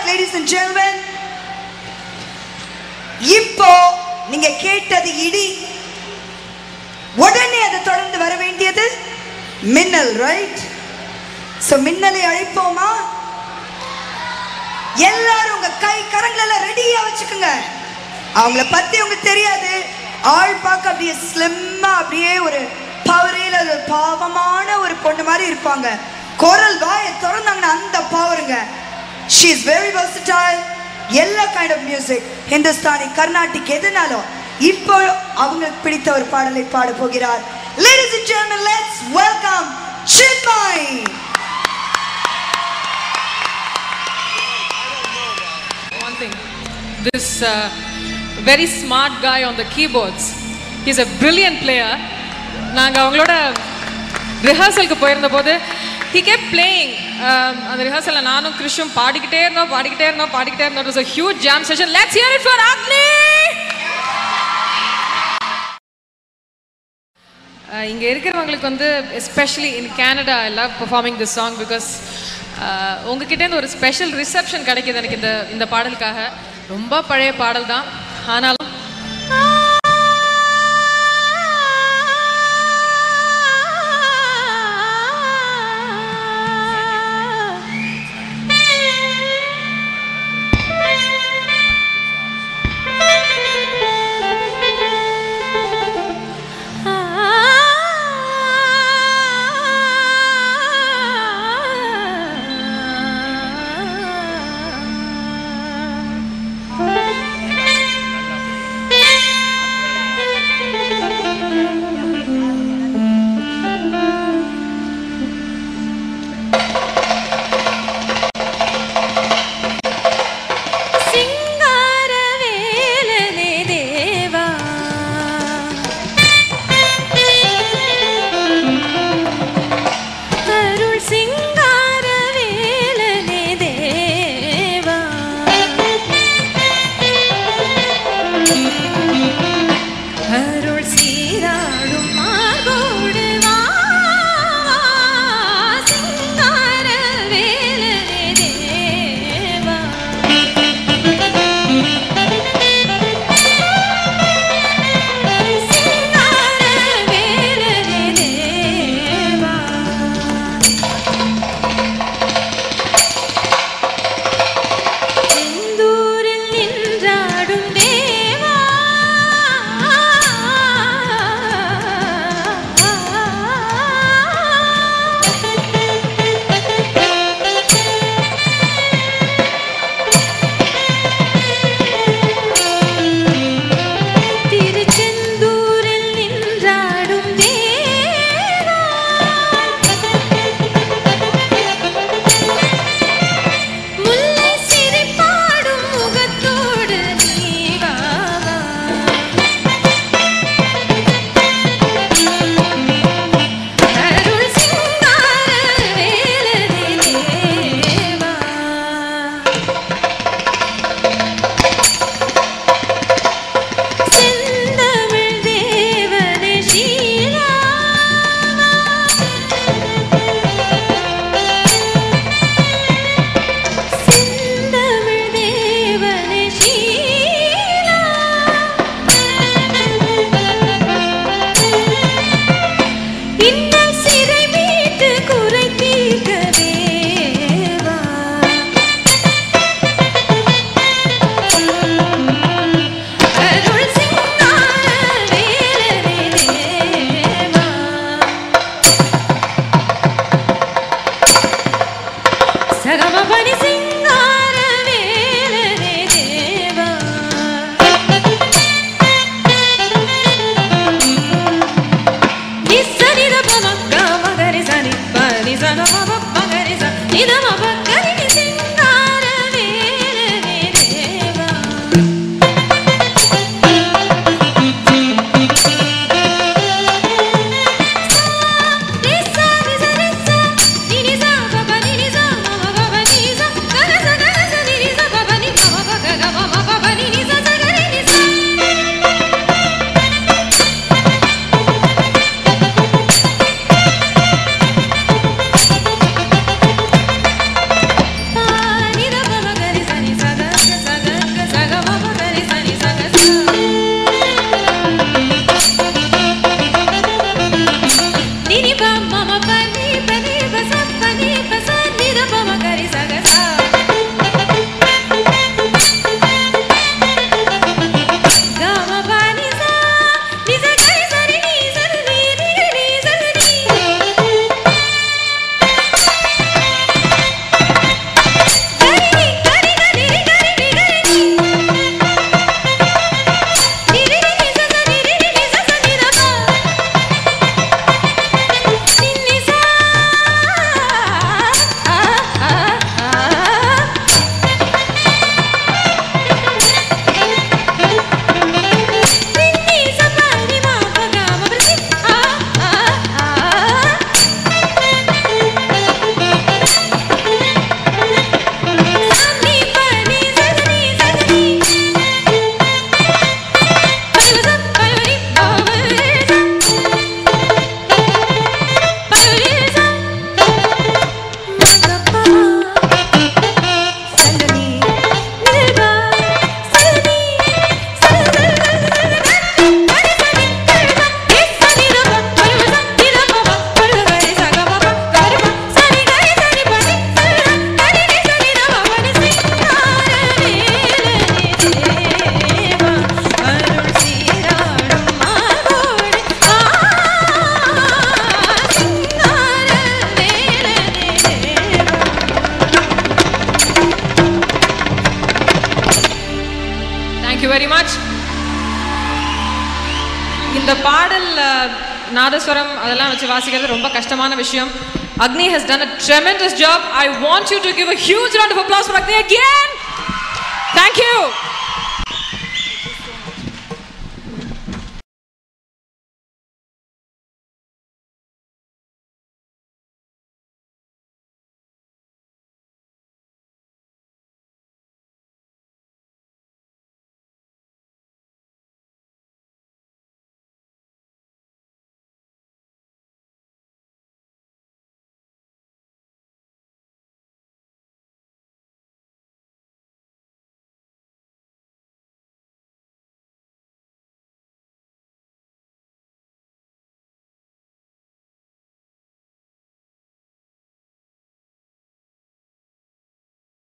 ladies and gentlemen. இப்போ நீங்க கேட்டது இடி உடனே அதை தொடர்ந்து வர வேண்டியது மின்னல் ரைட் சோ மின்னலை அழைப்போமா எல்லாரும் உங்க கை கரங்களை எல்லாம் ரெடியா வச்சுக்கோங்க அவங்கள பத்தி உங்களுக்கு தெரியாது ஆள் பார்க்க அப்படியே ஸ்லிம்மா அப்படியே ஒரு பவரையில் ஒரு பாவமான ஒரு பொண்ணு மாதிரி இருப்பாங்க குரல் வாயை திறந்தாங்கன்னா அந்த பவருங்க ஷீ இஸ் வெரி versatile எல்லா kind of music Hindustani Carnatic எதுனாலும் இப்போ அவங்களுக்கு பிடித்த ஒரு பாடலை பாட போகிறார் Ladies and gentlemen, let's welcome Chinmay. one thing. This uh, very smart guy on the keyboards, he's a brilliant player. நாங்கள் அவங்களோட ரிஹர்சலுக்கு போயிருந்த போது he kept playing um, அந்த ரிஹர்சலில் நானும் கிருஷும் பாடிக்கிட்டே இருந்தோம் பாடிக்கிட்டே இருந்தோம் பாடிக்கிட்டே இருந்தோம் it was a huge jam session let's hear it for Agni Uh, இங்க இருக்கிறவங்களுக்கு வந்து especially in Canada I love performing this song because உங்ககிட்டேருந்து ஒரு ஸ்பெஷல் ரிசப்ஷன் கிடைக்குது எனக்கு இந்த இந்த பாடலுக்காக ரொம்ப பழைய பாடல் தான் ஆனாலும் சிங்காரவேலனே தேவா அருள் சிங்காரவேலனே தேவா அருள் சீராடும் மார்போடு வா சிங்காரவேலனே தேவா சிங்காரவேலனே தேவா செந்தூரில் நின்றாடும் தேவா திருச்செந்தூரில் நின்றாடும் தேவா முல்லை சிரிப்பாடும் முகத்தோடு நீ வா வா. அருள் சிங்கார வேலனே தேவா. செந்தமிழ் தேவனே ஸ்ரீராமா. செந்தமிழ் தேவனே ஸ்ரீலா. இன்னல் சிறை மீட்டு குறை தீர்க்கவே வா. அருள் சிங்கார வேலனே தேவா சகமபணி சிங்கார வேலனே தேவா நிசனித பமக்க மகரி சனி பனி சன பம மகரி ச நித மப கரி சிங்கார வேலனே தேவா ரிசா ரிசா ரிசா நினிசா பப நினிசா மம பப நிசா గరి సగ సా గమ పని సా నిజ గరి సరి ని సరి ని రి ని సరి ని గరి ని గరి గరి రి గరి ని గరి ని ని రి రి ని స స ని రి రి ని స స ని ర ప ని ని సా ఆ ఆ ఆ ని స ప ని మ ప గ మ ప సి ఆ ఆ ఆ సాని పని సని సని పలుస పలురి బావరిస పలురిస మగప సలని నిల్బా సలని தேங்க் யூ வெரி மச் இந்த பாடல் அஹ், நாதஸ்வரம் அதெல்லாம் வச்சு வாசிக்கிறது ரொம்ப கஷ்டமான விஷயம் அக்னி has done a tremendous job i want you to give a huge round of applause for agni again thank you